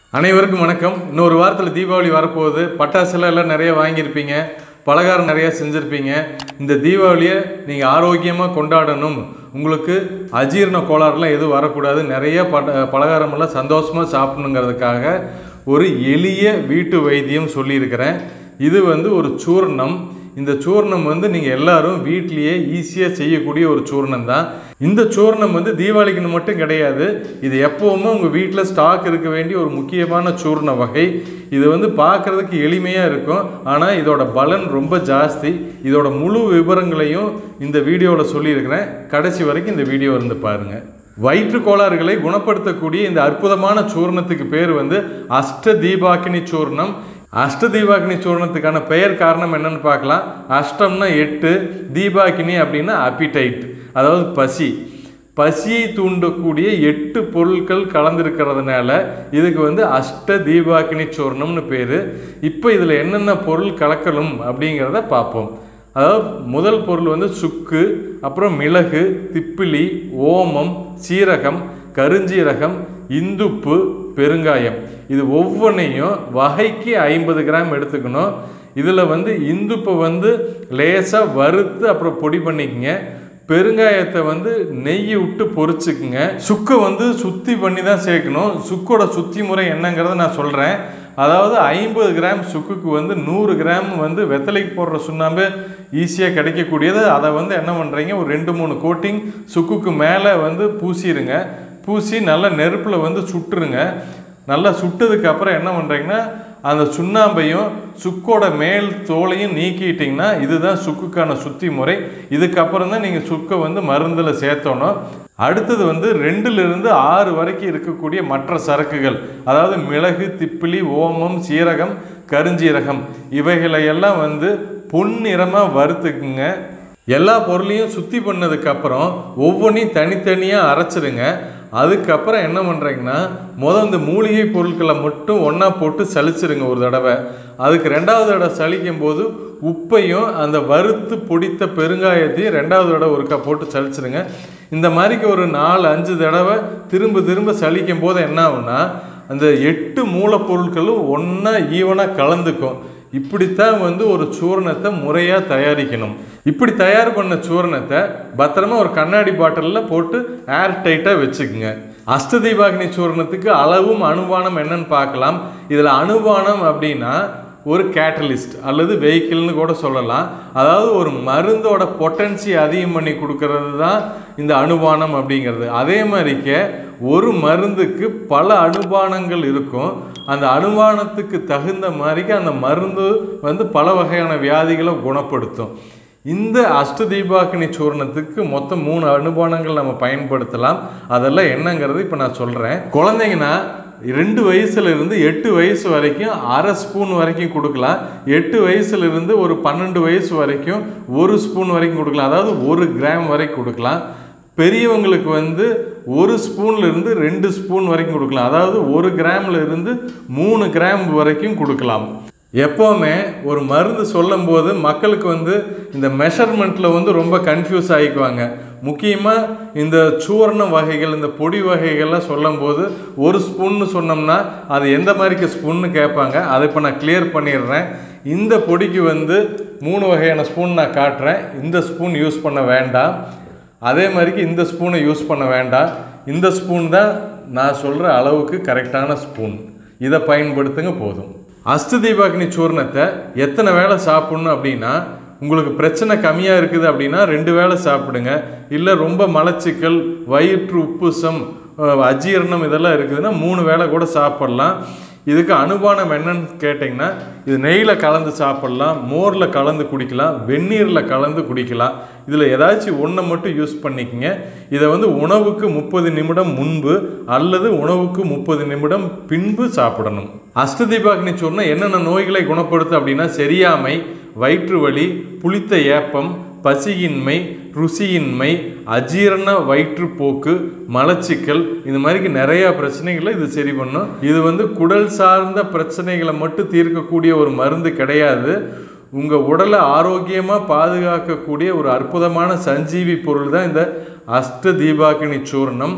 அனைவருக்கும் வணக்கம் இன்னொரு வாரத்தில் தீபாவளி வரப்போகுது பட்டாசுலாம் எல்லாம் நிறைய வாங்கியிருப்பீங்க பலகாரம் நிறைய செஞ்சுருப்பீங்க இந்த தீபாவளியை நீங்கள் ஆரோக்கியமாக கொண்டாடணும் உங்களுக்கு அஜீரண கோளாறுலாம் எதுவும் வரக்கூடாது நிறைய பட பலகாரமெல்லாம் சந்தோஷமாக சாப்பிடணுங்கிறதுக்காக ஒரு எளிய வீட்டு வைத்தியம் சொல்லியிருக்கிறேன் இது வந்து ஒரு சூர்ணம் இந்த சூர்ணம் வந்து நீங்கள் எல்லாரும் வீட்லேயே ஈஸியாக செய்யக்கூடிய ஒரு சூர்ணம் தான் இந்த சூர்ணம் வந்து தீபாவளிக்குன்னு மட்டும் கிடையாது இது எப்போவுமே உங்கள் வீட்டில் ஸ்டாக் இருக்க வேண்டிய ஒரு முக்கியமான சூர்ண வகை இது வந்து பார்க்குறதுக்கு எளிமையாக இருக்கும் ஆனால் இதோட பலன் ரொம்ப ஜாஸ்தி இதோட முழு விவரங்களையும் இந்த வீடியோவில் சொல்லியிருக்கிறேன் கடைசி வரைக்கும் இந்த வீடியோ இருந்து பாருங்கள் வயிற்று கோளாறுகளை குணப்படுத்தக்கூடிய இந்த அற்புதமான சூர்ணத்துக்கு பேர் வந்து அஷ்ட தீபாக்கினி சூர்ணம் அஷ்ட தீபாக்கினி சூர்ணத்துக்கான பெயர் காரணம் என்னன்னு பார்க்கலாம் அஷ்டம்னா எட்டு தீபாக்கினி அப்படின்னா அப்பிடைட் அதாவது பசி பசியை தூண்டக்கூடிய எட்டு பொருட்கள் கலந்துருக்கிறதுனால இதுக்கு வந்து அஷ்ட தீபாக்கினி சூர்ணம்னு பேர் இப்போ இதில் என்னென்ன பொருள் கலக்கணும் அப்படிங்கிறத பார்ப்போம் அதாவது முதல் பொருள் வந்து சுக்கு அப்புறம் மிளகு திப்பிலி ஓமம் சீரகம் கருஞ்சீரகம் இந்துப்பு பெருங்காயம் இது ஒவ்வொன்றையும் வகைக்கு ஐம்பது கிராம் எடுத்துக்கணும் இதில் வந்து இந்துப்பை வந்து லேசாக வறுத்து அப்புறம் பொடி பண்ணிக்கங்க பெருங்காயத்தை வந்து நெய் விட்டு பொரிச்சுக்குங்க சுக்கை வந்து சுத்தி பண்ணி தான் சேர்க்கணும் சுக்கோட சுத்தி முறை என்னங்கிறத நான் சொல்கிறேன் அதாவது ஐம்பது கிராம் சுக்குக்கு வந்து நூறு கிராம் வந்து வெத்தலைக்கு போடுற சுண்ணாம்பு ஈஸியாக கிடைக்கக்கூடியது அதை வந்து என்ன பண்ணுறீங்க ஒரு ரெண்டு மூணு கோட்டிங் சுக்குக்கு மேலே வந்து பூசிடுங்க பூசி நல்லா நெருப்பில் வந்து சுட்டுருங்க நல்லா சுட்டதுக்கு அப்புறம் என்ன பண்ணுறீங்கன்னா அந்த சுண்ணாம்பையும் சுக்கோட மேல் தோலையும் நீக்கிட்டிங்கன்னா இதுதான் சுக்குக்கான சுத்தி முறை இதுக்கப்புறம் தான் நீங்கள் சுக்கை வந்து மருந்தில் சேர்த்தணும் அடுத்தது வந்து ரெண்டுலேருந்து ஆறு வரைக்கும் இருக்கக்கூடிய மற்ற சரக்குகள் அதாவது மிளகு திப்பிலி ஓமம் சீரகம் கருஞ்சீரகம் இவைகளையெல்லாம் வந்து பொன்னிறமாக வறுத்துக்குங்க எல்லா பொருளையும் சுத்தி பண்ணதுக்கப்புறம் ஒவ்வொன்றையும் தனித்தனியாக அரைச்சிடுங்க அதுக்கப்புறம் என்ன பண்ணுறீங்கன்னா முதல் இந்த மூலிகை பொருட்களை மட்டும் ஒன்றா போட்டு சலிச்சிருங்க ஒரு தடவை அதுக்கு ரெண்டாவது தடவை சலிக்கும் போது உப்பையும் அந்த வறுத்து பொடித்த பெருங்காயத்தையும் ரெண்டாவது தடவை ஒருக்கா போட்டு சலிச்சிருங்க இந்த மாதிரிக்கு ஒரு நாலு அஞ்சு தடவை திரும்ப திரும்ப சலிக்கும் போது என்ன ஆகும்னா அந்த எட்டு மூலப்பொருட்களும் ஒன்றா ஈவனாக கலந்துக்கும் இப்படித்தான் வந்து ஒரு சூரணத்தை முறையாக தயாரிக்கணும் இப்படி தயார் பண்ண சூரணத்தை பத்திரமா ஒரு கண்ணாடி பாட்டிலில் போட்டு ஏர் டைட்டாக வச்சுக்குங்க அஷ்டதீபாகினி சூரணத்துக்கு அளவும் அனுபானம் என்னன்னு பார்க்கலாம் இதில் அனுபானம் அப்படின்னா ஒரு கேட்டலிஸ்ட் அல்லது வெஹிக்கிள்னு கூட சொல்லலாம் அதாவது ஒரு மருந்தோட பொட்டன்சி அதிகம் பண்ணி கொடுக்கறது தான் இந்த அனுபானம் அப்படிங்கிறது அதே மாதிரிக்க ஒரு மருந்துக்கு பல அனுபானங்கள் இருக்கும் அந்த அனுமானத்துக்கு தகுந்த மாதிரிக்கு அந்த மருந்து வந்து பல வகையான வியாதிகளை குணப்படுத்தும் இந்த அஷ்டதீபாக்கினி சூர்ணத்துக்கு மொத்தம் மூணு அனுபானங்கள் நம்ம பயன்படுத்தலாம் அதெல்லாம் என்னங்கிறது இப்போ நான் சொல்கிறேன் குழந்தைங்கன்னா ரெண்டு வயசுல இருந்து எட்டு வயசு வரைக்கும் அரை ஸ்பூன் வரைக்கும் கொடுக்கலாம் எட்டு வயசுல இருந்து ஒரு பன்னெண்டு வயசு வரைக்கும் ஒரு ஸ்பூன் வரைக்கும் கொடுக்கலாம் அதாவது ஒரு கிராம் வரைக்கும் கொடுக்கலாம் பெரியவங்களுக்கு வந்து ஒரு ஸ்பூன்ல இருந்து ரெண்டு ஸ்பூன் வரைக்கும் கொடுக்கலாம் அதாவது ஒரு கிராம்ல இருந்து மூணு கிராம் வரைக்கும் கொடுக்கலாம் எப்போவுமே ஒரு மருந்து சொல்லும்போது மக்களுக்கு வந்து இந்த மெஷர்மெண்ட்டில் வந்து ரொம்ப கன்ஃபியூஸ் ஆகிக்குவாங்க முக்கியமாக இந்த சூரண வகைகள் இந்த பொடி வகைகள்லாம் சொல்லும்போது ஒரு ஸ்பூன்னு சொன்னோம்னா அது எந்த மாதிரிக்கு ஸ்பூன்னு கேட்பாங்க அதை இப்போ நான் கிளியர் பண்ணிடுறேன் இந்த பொடிக்கு வந்து மூணு வகையான ஸ்பூன் நான் காட்டுறேன் இந்த ஸ்பூன் யூஸ் பண்ண வேண்டாம் அதே மாதிரிக்கு இந்த ஸ்பூனை யூஸ் பண்ண வேண்டாம் இந்த ஸ்பூன் தான் நான் சொல்கிற அளவுக்கு கரெக்டான ஸ்பூன் இதை பயன்படுத்துங்க போதும் அஷ்டதீபாகினி சூர்ணத்தை எத்தனை வேளை சாப்பிட்ணும் அப்படின்னா உங்களுக்கு பிரச்சனை கம்மியாக இருக்குது அப்படின்னா ரெண்டு வேளை சாப்பிடுங்க இல்லை ரொம்ப மலச்சிக்கல் வயிற்று உப்புசம் அஹ், அஜீரணம் இதெல்லாம் இருக்குதுன்னா மூணு வேளை கூட சாப்பிட்லாம் இதுக்கு அனுபானம் என்னன்னு கேட்டிங்கன்னா இது நெய்யில் கலந்து சாப்பிட்லாம் மோரில் கலந்து குடிக்கலாம் வெந்நீரில் கலந்து குடிக்கலாம் இதில் ஏதாச்சும் ஒன்றை மட்டும் யூஸ் பண்ணிக்கங்க இதை வந்து உணவுக்கு முப்பது நிமிடம் முன்பு அல்லது உணவுக்கு முப்பது நிமிடம் பின்பு சாப்பிடணும் அஷ்டதீபாகினி சொன்னால் என்னென்ன நோய்களை குணப்படுத்தும் அப்படின்னா சரியாமை வயிற்று வலி புளித்த ஏப்பம் பசியின்மை ருசியின்மை அஜீரண வயிற்றுப்போக்கு மலச்சிக்கல் இது மாதிரி நிறைய பிரச்சனைகளை இது சரி பண்ணும் இது வந்து குடல் சார்ந்த பிரச்சனைகளை மட்டும் தீர்க்கக்கூடிய ஒரு மருந்து கிடையாது உங்கள் உடலை ஆரோக்கியமாக பாதுகாக்கக்கூடிய ஒரு அற்புதமான சஞ்சீவி பொருள் தான் இந்த அஷ்ட தீபாக்கினி சூர்ணம்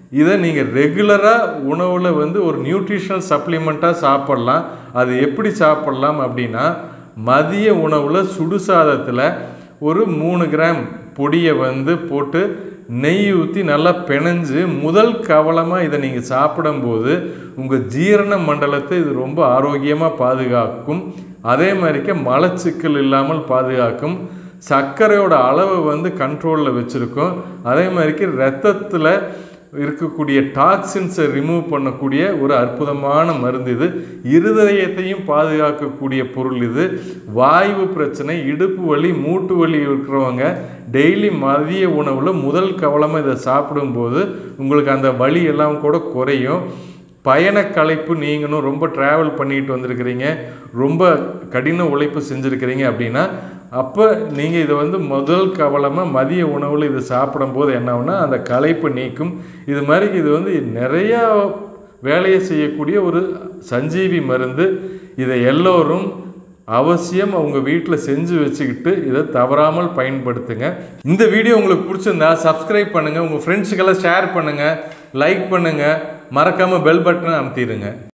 இதை நீங்கள் ரெகுலராக உணவில் வந்து ஒரு நியூட்ரிஷனல் சப்ளிமெண்ட்டாக சாப்பிட்லாம் அது எப்படி சாப்பிட்லாம் அப்படின்னா மதிய உணவில் சுடுசாதத்தில் ஒரு மூணு கிராம் பொடியை வந்து போட்டு நெய் ஊற்றி நல்லா பிணைஞ்சு முதல் கவலமாக இதை நீங்கள் சாப்பிடும்போது உங்கள் ஜீரண மண்டலத்தை இது ரொம்ப ஆரோக்கியமாக பாதுகாக்கும் அதே மாதிரிக்க மலச்சிக்கல் இல்லாமல் பாதுகாக்கும் சர்க்கரையோட அளவை வந்து கண்ட்ரோலில் வச்சுருக்கோம் அதே மாதிரிக்கு ரத்தத்தில் இருக்கக்கூடிய டாக்ஸின்ஸை ரிமூவ் பண்ணக்கூடிய ஒரு அற்புதமான மருந்து இது இருதயத்தையும் பாதுகாக்கக்கூடிய பொருள் இது வாய்வு பிரச்சனை இடுப்பு வலி மூட்டு வலி இருக்கிறவங்க டெய்லி மதிய உணவில் முதல் கவலமாக இதை சாப்பிடும்போது உங்களுக்கு அந்த வலி எல்லாம் கூட குறையும் பயண களைப்பு நீங்களும் ரொம்ப ட்ராவல் பண்ணிட்டு வந்திருக்கிறீங்க ரொம்ப கடின உழைப்பு செஞ்சுருக்கிறீங்க அப்படின்னா அப்போ நீங்கள் இதை வந்து முதல் கவலமாக மதிய உணவில் இது சாப்பிடும்போது என்ன ஆகும்னா அந்த களைப்பு நீக்கும் இது மாதிரி இது வந்து நிறையா வேலையை செய்யக்கூடிய ஒரு சஞ்சீவி மருந்து இதை எல்லோரும் அவசியம் அவங்க வீட்டில் செஞ்சு வச்சுக்கிட்டு இதை தவறாமல் பயன்படுத்துங்க இந்த வீடியோ உங்களுக்கு பிடிச்சிருந்தா சப்ஸ்கிரைப் பண்ணுங்கள் உங்கள் ஃப்ரெண்ட்ஸுக்கெல்லாம் ஷேர் பண்ணுங்கள் லைக் பண்ணுங்கள் மறக்காமல் பெல் பட்டனை அமுத்திடுங்க